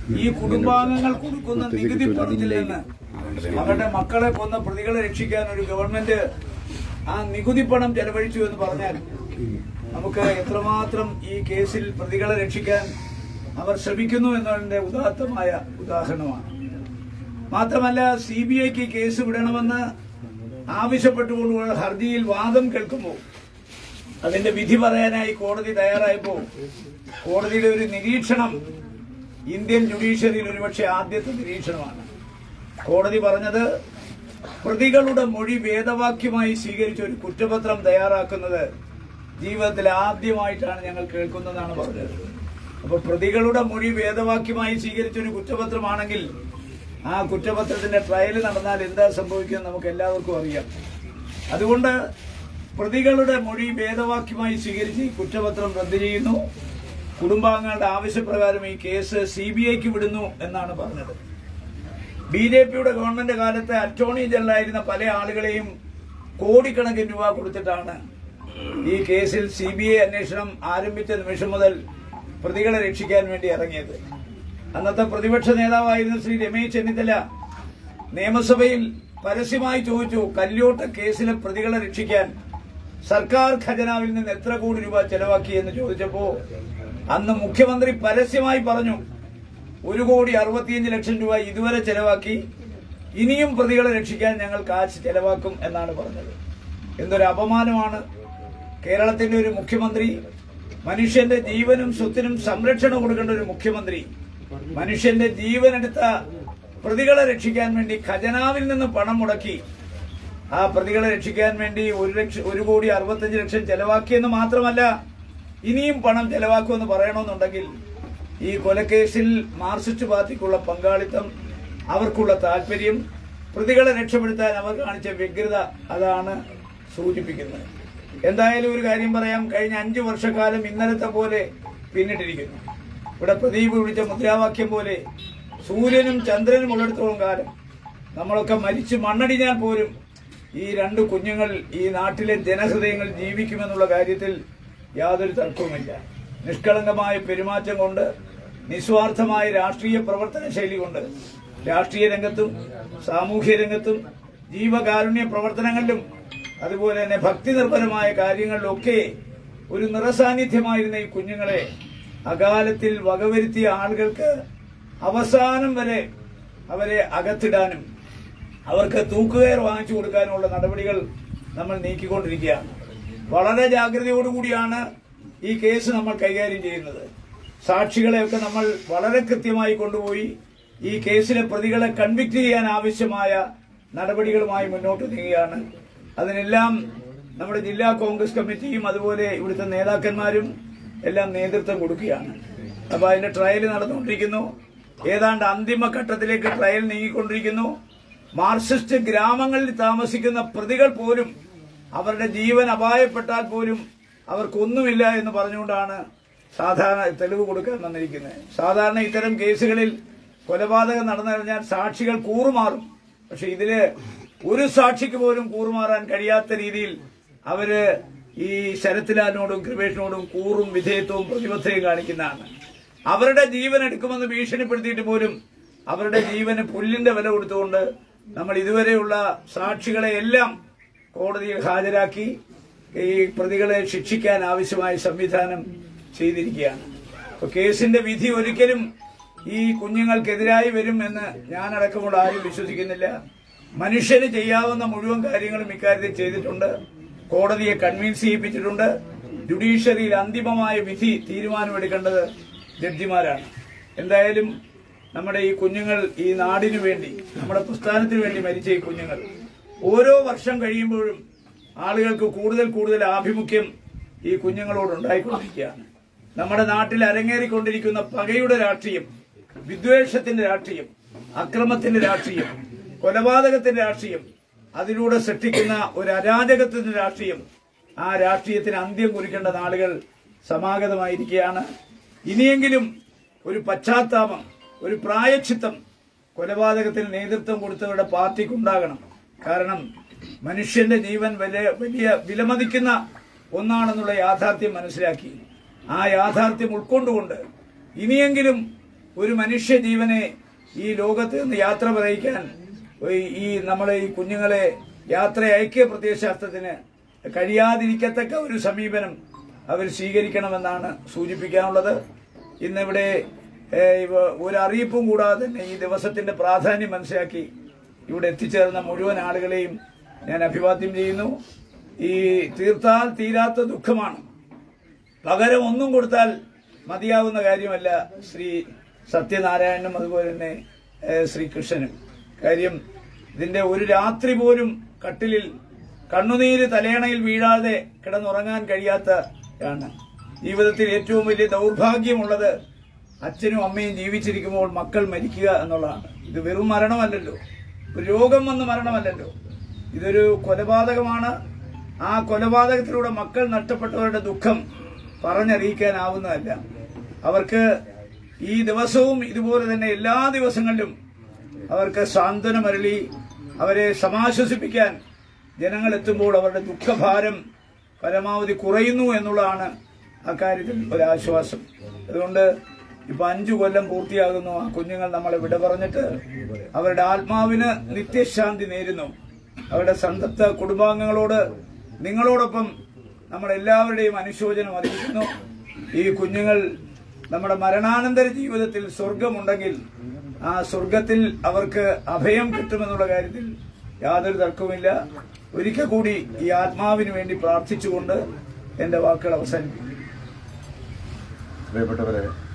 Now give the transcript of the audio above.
ഈ കുടുംബാംഗങ്ങൾ കൊടുക്കുന്ന നികുതി പണത്തിൽ നിന്ന് അവരുടെ മക്കളെ കൊന്ന പ്രതികളെ രക്ഷിക്കാൻ ഒരു ഗവൺമെന്റ് ആ നികുതി പണം ചെലവഴിച്ചു എന്ന് പറഞ്ഞാൽ നമുക്ക് എത്രമാത്രം ഈ കേസിൽ പ്രതികളെ രക്ഷിക്കാൻ അവർ ശ്രമിക്കുന്നു എന്നതിന്റെ ഉദാത്തമായ ഉദാഹരണമാണ് മാത്രമല്ല സി ബി ഐക്ക് കേസ് വിടണമെന്ന് ആവശ്യപ്പെട്ടുകൊണ്ടുള്ള ഹർജിയിൽ വാദം കേൾക്കുമ്പോൾ അതിന്റെ വിധി പറയാനായി കോടതി തയ്യാറായപ്പോൾ കോടതിയുടെ ഒരു നിരീക്ഷണം ഇന്ത്യൻ ജുഡീഷ്യറിയിൽ ഒരുപക്ഷെ ആദ്യത്തെ നിരീക്ഷണമാണ് കോടതി പറഞ്ഞത് പ്രതികളുടെ മൊഴി വേദവാക്യമായി സ്വീകരിച്ച ഒരു കുറ്റപത്രം തയ്യാറാക്കുന്നത് ജീവിതത്തിൽ ആദ്യമായിട്ടാണ് ഞങ്ങൾ കേൾക്കുന്നതെന്നാണ് പറഞ്ഞത് അപ്പൊ പ്രതികളുടെ മൊഴി വേദവാക്യമായി സ്വീകരിച്ച ഒരു കുറ്റപത്രമാണെങ്കിൽ ആ കുറ്റപത്രത്തിന്റെ ട്രയൽ നടന്നാൽ എന്താ സംഭവിക്കുന്നത് നമുക്ക് എല്ലാവർക്കും അറിയാം അതുകൊണ്ട് പ്രതികളുടെ മൊഴി വേദവാക്യമായി സ്വീകരിച്ച് ഈ കുറ്റപത്രം റദ്ദു ചെയ്യുന്നു കുടുംബാംഗങ്ങളുടെ ആവശ്യപ്രകാരം ഈ കേസ് സി ബി ഐക്ക് വിടുന്നു എന്നാണ് പറഞ്ഞത് ബി ജെ പിയുടെ ഗവൺമെന്റ് കാലത്ത് അറ്റോർണി ജനറലായിരുന്ന പല ആളുകളെയും കോടിക്കണക്കിന് രൂപ കൊടുത്തിട്ടാണ് ഈ കേസിൽ സി ബി ഐ അന്വേഷണം ആരംഭിച്ച നിമിഷം മുതൽ പ്രതികളെ രക്ഷിക്കാൻ വേണ്ടി ഇറങ്ങിയത് അന്നത്തെ പ്രതിപക്ഷ നേതാവായിരുന്ന ശ്രീ രമേശ് ചെന്നിത്തല നിയമസഭയിൽ പരസ്യമായി ചോദിച്ചു കല്യോട്ട കേസിലെ പ്രതികളെ രക്ഷിക്കാൻ സർക്കാർ ഖജനാവിൽ നിന്ന് എത്ര കോടി രൂപ ചെലവാക്കി എന്ന് ചോദിച്ചപ്പോ അന്ന് മുഖ്യമന്ത്രി പരസ്യമായി പറഞ്ഞു ഒരു കോടി അറുപത്തിയഞ്ച് ലക്ഷം രൂപ ഇതുവരെ ചെലവാക്കി ഇനിയും പ്രതികളെ രക്ഷിക്കാൻ ഞങ്ങൾ കാശ് ചെലവാക്കും എന്നാണ് പറഞ്ഞത് എന്തൊരു അപമാനമാണ് കേരളത്തിന്റെ ഒരു മുഖ്യമന്ത്രി മനുഷ്യന്റെ ജീവനും സ്വത്തിനും സംരക്ഷണം കൊടുക്കേണ്ട ഒരു മുഖ്യമന്ത്രി മനുഷ്യന്റെ ജീവനെടുത്ത പ്രതികളെ രക്ഷിക്കാൻ വേണ്ടി ഖജനാവിൽ നിന്ന് പണം മുടക്കി ആ പ്രതികളെ രക്ഷിക്കാൻ വേണ്ടി ഒരു ലക്ഷം ഒരു കോടി അറുപത്തഞ്ച് ലക്ഷം ചെലവാക്കിയെന്ന് മാത്രമല്ല ഇനിയും പണം ചെലവാക്കുമെന്ന് പറയണമെന്നുണ്ടെങ്കിൽ ഈ കൊലക്കേസിൽ മാർക്സിസ്റ്റ് പാർട്ടിക്കുള്ള പങ്കാളിത്തം അവർക്കുള്ള താല്പര്യം പ്രതികളെ രക്ഷപ്പെടുത്താൻ അവർ കാണിച്ച വ്യഗ്രത അതാണ് സൂചിപ്പിക്കുന്നത് എന്തായാലും ഒരു കാര്യം പറയാം കഴിഞ്ഞ അഞ്ചു വർഷക്കാലം ഇന്നലത്തെ പോലെ പിന്നിട്ടിരിക്കുന്നു ഇവിടെ പ്രദീപ് വിളിച്ച മുദ്രാവാക്യം പോലെ സൂര്യനും ചന്ദ്രനും ഉള്ളിടത്തോളം കാലം നമ്മളൊക്കെ മരിച്ചു മണ്ണടിഞ്ഞാൽ പോലും ഈ രണ്ട് കുഞ്ഞുങ്ങൾ ഈ നാട്ടിലെ ജനഹൃദയങ്ങൾ ജീവിക്കുമെന്നുള്ള കാര്യത്തിൽ യാതൊരു തർക്കവുമില്ല നിഷ്കളങ്കമായ പെരുമാറ്റം കൊണ്ട് നിസ്വാർത്ഥമായ രാഷ്ട്രീയ പ്രവർത്തന ശൈലി കൊണ്ട് രാഷ്ട്രീയ രംഗത്തും സാമൂഹ്യ രംഗത്തും ജീവകാരുണ്യ പ്രവർത്തനങ്ങളിലും അതുപോലെ തന്നെ ഭക്തി നിർഭരമായ കാര്യങ്ങളിലൊക്കെ ഒരു നിറസാന്നിധ്യമായിരുന്ന ഈ കുഞ്ഞുങ്ങളെ അകാലത്തിൽ വകവരുത്തിയ ആളുകൾക്ക് അവസാനം വരെ അവരെ അകത്തിടാനും അവർക്ക് തൂക്കുകയർ വാങ്ങിച്ചു കൊടുക്കാനുള്ള നടപടികൾ നമ്മൾ നീക്കിക്കൊണ്ടിരിക്കുകയാണ് വളരെ ജാഗ്രതയോടുകൂടിയാണ് ഈ കേസ് നമ്മൾ കൈകാര്യം ചെയ്യുന്നത് സാക്ഷികളെയൊക്കെ നമ്മൾ വളരെ കൃത്യമായി കൊണ്ടുപോയി ഈ കേസിലെ പ്രതികളെ കൺവിക്ട് ചെയ്യാൻ ആവശ്യമായ നടപടികളുമായി മുന്നോട്ട് നീങ്ങുകയാണ് അതിനെല്ലാം നമ്മുടെ ജില്ലാ കോൺഗ്രസ് കമ്മിറ്റിയും അതുപോലെ ഇവിടുത്തെ നേതാക്കന്മാരും എല്ലാം നേതൃത്വം കൊടുക്കുകയാണ് അപ്പൊ അതിന്റെ ട്രയൽ നടന്നുകൊണ്ടിരിക്കുന്നു ഏതാണ്ട് അന്തിമ ഘട്ടത്തിലേക്ക് ട്രയൽ നീങ്ങിക്കൊണ്ടിരിക്കുന്നു മാർക്സിസ്റ്റ് ഗ്രാമങ്ങളിൽ താമസിക്കുന്ന പ്രതികൾ പോലും അവരുടെ ജീവൻ അപായപ്പെട്ടാൽ പോലും അവർക്കൊന്നുമില്ല എന്ന് പറഞ്ഞുകൊണ്ടാണ് സാധാരണ തെളിവ് കൊടുക്കാൻ വന്നിരിക്കുന്നത് സാധാരണ ഇത്തരം കേസുകളിൽ കൊലപാതകം നടന്നു കഴിഞ്ഞാൽ സാക്ഷികൾ കൂറുമാറും പക്ഷെ ഇതില് ഒരു സാക്ഷിക്ക് പോലും കൂറുമാറാൻ കഴിയാത്ത രീതിയിൽ അവര് ഈ ശരത്ലാലിനോടും കൃപേഷിനോടും കൂറും വിധേയത്വവും പ്രതിബദ്ധതയും കാണിക്കുന്നതാണ് അവരുടെ ജീവൻ എടുക്കുമെന്ന് ഭീഷണിപ്പെടുത്തിയിട്ട് പോലും അവരുടെ ജീവന് പുല്ലിന്റെ വില കൊടുത്തുകൊണ്ട് നമ്മൾ ഇതുവരെയുള്ള സാക്ഷികളെ എല്ലാം കോടതിയിൽ ഹാജരാക്കി ഈ പ്രതികളെ ശിക്ഷിക്കാൻ ആവശ്യമായ സംവിധാനം ചെയ്തിരിക്കുകയാണ് അപ്പൊ കേസിന്റെ വിധി ഒരിക്കലും ഈ കുഞ്ഞുങ്ങൾക്കെതിരായി വരും എന്ന് ഞാനടക്കമുള്ള ആരും വിശ്വസിക്കുന്നില്ല മനുഷ്യന് ചെയ്യാവുന്ന മുഴുവൻ കാര്യങ്ങളും ഇക്കാര്യത്തിൽ ചെയ്തിട്ടുണ്ട് കോടതിയെ കൺവിൻസ് ചെയ്യിപ്പിച്ചിട്ടുണ്ട് ജുഡീഷ്യറിയിൽ അന്തിമമായ വിധി തീരുമാനമെടുക്കേണ്ടത് ജഡ്ജിമാരാണ് എന്തായാലും നമ്മുടെ ഈ കുഞ്ഞുങ്ങൾ ഈ നാടിനു വേണ്ടി നമ്മുടെ പ്രസ്ഥാനത്തിന് വേണ്ടി മരിച്ച ഈ കുഞ്ഞുങ്ങൾ ഓരോ വർഷം കഴിയുമ്പോഴും ആളുകൾക്ക് കൂടുതൽ കൂടുതൽ ആഭിമുഖ്യം ഈ കുഞ്ഞുങ്ങളോട് ഉണ്ടായിക്കൊണ്ടിരിക്കുകയാണ് നമ്മുടെ നാട്ടിൽ അരങ്ങേറിക്കൊണ്ടിരിക്കുന്ന പകയുടെ രാഷ്ട്രീയം വിദ്വേഷത്തിന്റെ രാഷ്ട്രീയം അക്രമത്തിന്റെ രാഷ്ട്രീയം കൊലപാതകത്തിന്റെ രാഷ്ട്രീയം അതിലൂടെ സൃഷ്ടിക്കുന്ന ഒരു അരാജകത്തിന്റെ രാഷ്ട്രീയം ആ രാഷ്ട്രീയത്തിന് അന്ത്യം കുറിക്കേണ്ട നാളുകൾ സമാഗതമായിരിക്കുകയാണ് ഇനിയെങ്കിലും ഒരു പശ്ചാത്താപം ഒരു പ്രായച്ചിത്തം കൊലപാതകത്തിന് നേതൃത്വം കൊടുത്തവരുടെ പാർട്ടിക്കുണ്ടാകണം കാരണം മനുഷ്യന്റെ ജീവൻ വലിയ വലിയ വിലമതിക്കുന്ന ഒന്നാണെന്നുള്ള യാഥാർത്ഥ്യം മനസ്സിലാക്കി ആ യാഥാർത്ഥ്യം ഉൾക്കൊണ്ടുകൊണ്ട് ഇനിയെങ്കിലും ഒരു മനുഷ്യ ജീവനെ ഈ ലോകത്ത് നിന്ന് യാത്ര പറയിക്കാൻ ഈ- ഈ നമ്മളെ ഈ കുഞ്ഞുങ്ങളെ യാത്ര അയക്കിയ പ്രത്യയശാസ്ത്രത്തിന് കഴിയാതിരിക്കത്തക്ക ഒരു സമീപനം അവർ സ്വീകരിക്കണമെന്നാണ് സൂചിപ്പിക്കാനുള്ളത് ഇന്നിവിടെ ഏഹ്, ഇവ- ഒരു അറിയിപ്പും കൂടാതെ തന്നെ ഈ ദിവസത്തിന്റെ പ്രാധാന്യം മനസ്സിലാക്കി ഇവിടെ എത്തിച്ചേർന്ന മുഴുവൻ ആളുകളെയും ഞാൻ അഭിവാദ്യം ചെയ്യുന്നു ഈ തീർത്താൽ തീരാത്ത ദുഃഖമാണ് പകരം ഒന്നും കൊടുത്താൽ മതിയാവുന്ന കാര്യമല്ല ശ്രീ സത്യനാരായണനും അതുപോലെ തന്നെ ഏഹ്, ശ്രീ കൃഷ്ണനും കാര്യം ഇതിന്റെ ഒരു രാത്രി പോലും കട്ടിലിൽ കണ്ണുനീര് തലയണയിൽ വീഴാതെ കിടന്നുറങ്ങാൻ കഴിയാത്ത ആണ് ജീവിതത്തിൽ ഏറ്റവും വലിയ ദൗർഭാഗ്യമുള്ളത് അച്ഛനും അമ്മയും ജീവിച്ചിരിക്കുമ്പോൾ മക്കൾ മരിക്കുക എന്നുള്ളതാണ് ഇത് വെറും മരണമല്ലല്ലോ ഒരു രോഗം വന്ന് മരണമല്ലല്ലോ ഇതൊരു കൊലപാതകമാണ് ആ കൊലപാതകത്തിലൂടെ മക്കൾ നഷ്ടപ്പെട്ടവരുടെ ദുഃഖം പറഞ്ഞറിയിക്കാനാവുന്നതല്ല അവർക്ക് ഈ ദിവസവും ഇതുപോലെ തന്നെ എല്ലാ ദിവസങ്ങളിലും അവർക്ക് സാന്ത്വനമരളി അവരെ സമാശ്വസിപ്പിക്കാൻ ജനങ്ങൾ എത്തുമ്പോൾ അവരുടെ ദുഃഖഭാരം പരമാവധി കുറയുന്നു എന്നുള്ളതാണ് അക്കാര്യത്തിൽ ഒരാശ്വാസം അതുകൊണ്ട് ഇപ്പൊ അഞ്ചു കൊല്ലം പൂർത്തിയാകുന്നു ആ കുഞ്ഞുങ്ങൾ നമ്മളെ വിട പറഞ്ഞിട്ട് അവരുടെ ആത്മാവിന് നിത്യശാന്തി നേരുന്നു അവരുടെ സന്തപ്ത കുടുംബാംഗങ്ങളോട് നിങ്ങളോടൊപ്പം നമ്മളെല്ലാവരുടെയും അനുശോചനം അറിയിക്കുന്നു ഈ കുഞ്ഞുങ്ങൾ നമ്മുടെ മരണാനന്തര ജീവിതത്തിൽ സ്വർഗമുണ്ടെങ്കിൽ ആ സ്വർഗത്തിൽ അവർക്ക് അഭയം കിട്ടുമെന്നുള്ള കാര്യത്തിൽ യാതൊരു തർക്കവുമില്ല ഒരിക്കൽ കൂടി ഈ ആത്മാവിന് വേണ്ടി പ്രാർത്ഥിച്ചുകൊണ്ട് എന്റെ വാക്കുകൾ അവസാനിപ്പിക്കും പ്രിയപ്പെട്ടവരെ